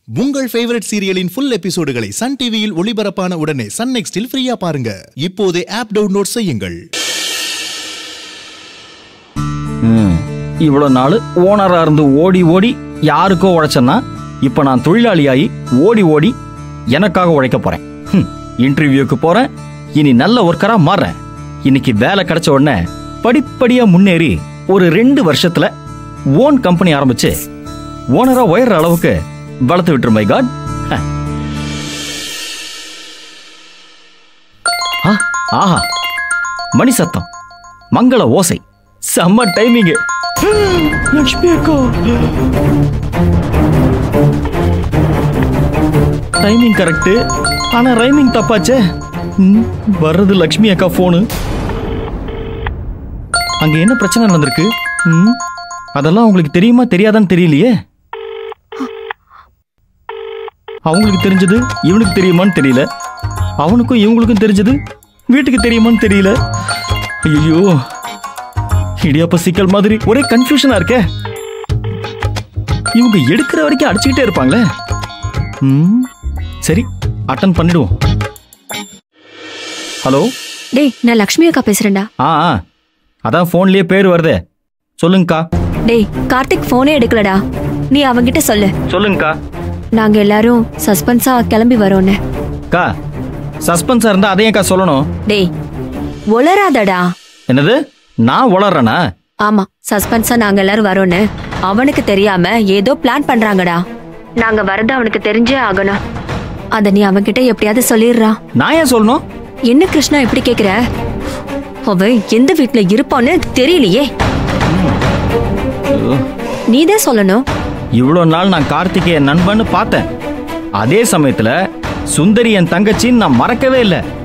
உங்கள் ஃபேவரட் சீரியலின் ஃபுல் எபிசோடுகளை சன் டிவியில் ஒளிபரப்பான உடனே சன் நெக்ஸ்டில் ஃப்ரீயா பாருங்க இப்போதே ஆப் டவுன்லோட் செய்யுங்கள் ம் இவ்வளோ நாள் ஓனரா இருந்து ஓடி ஓடி யாருக்கோ உழைச்சேன்னா இப்போ நான் தொழிலாளியாகி ஓடி ஓடி எனக்காக உழைக்க போறேன் ஹம், இன்டர்வியூக்கு போறேன் இனி நல்ல ஒர்க்கரா மாறுறேன் இன்னைக்கு வேலை கிடைச்ச உடனே படிப்படியா முன்னேறி ஒரு ரெண்டு வருஷத்துல ஓன் கம்பெனி ஆரம்பிச்சு ஓனரா உயர்ற அளவுக்கு வளர்த்து விட்டுரு மை காட் ஆஹா மணி சத்தம் மங்கள ஓசை செம்ம டைமிங் லட்சுமி அக்கா டைமிங் கரெக்ட் ஆனா ரைமிங் தப்பாச்சே ம், வர்றது லக்ஷ்மி அக்கா போனு அங்க என்ன பிரச்சனை நடந்திருக்கு ம், அதெல்லாம் உங்களுக்கு தெரியுமா தெரியாதான்னு தெரியலையே அவங்களுக்கு தெரிஞ்சது இவனுக்கு தெரியுமான்னு தெரியல அவனுக்கும் இவங்களுக்கும் தெரிஞ்சது வீட்டுக்கு தெரியுமான்னு தெரியல ஐயோ இடியாப்ப சிக்கல் மாதிரி ஒரே கன்ஃபியூஷனா இருக்கே இவங்க எடுக்கிற வரைக்கும் அடிச்சுக்கிட்டே இருப்பாங்களே ம், சரி அட்டன் பண்ணிடுவோம் ஹலோ டேய் நான் லக்ஷ்மி அக்கா பேசுறேன்டா ஆ ஆ, அதான் ஃபோன்லயே பேர் வருதே சொல்லுங்கக்கா டேய் கார்த்திக் போனே எடுக்கலடா நீ அவங்கிட்ட சொல்லு சொல்லுங்கக்கா நாங்க எல்லாரும் சஸ்பென்ஸா கிளம்பி வரோன்னு அக்கா சஸ்பென்ஸா இருந்தா அதையேக்கா சொல்லணும் டேய் உளராதடா என்னது நான் உளறேனா ஆமா சஸ்பென்ஸா நாங்க எல்லாரும் வரோன்னு அவனுக்கு தெரியாம ஏதோ பிளான் பண்றாங்கடா நாங்க வரது அவனுக்கு தெரிஞ்சே ஆகணும் அத நீ அவன்கிட்ட எப்படியாவது சொல்லிடுறா நான் ஏன் சொல்லணும் என்ன கிருஷ்ணா இப்படி கேக்குற அவன் எந்த வீட்ல இருப்பான்னு தெரியலையே நீதான் சொல்லணும் இவ்வளோ நாள் நான் கார்த்திகேய நண்பன்னு பார்த்தேன் அதே சமயத்துல சுந்தரி என் தங்கச்சின்னு நான் மறக்கவே இல்லை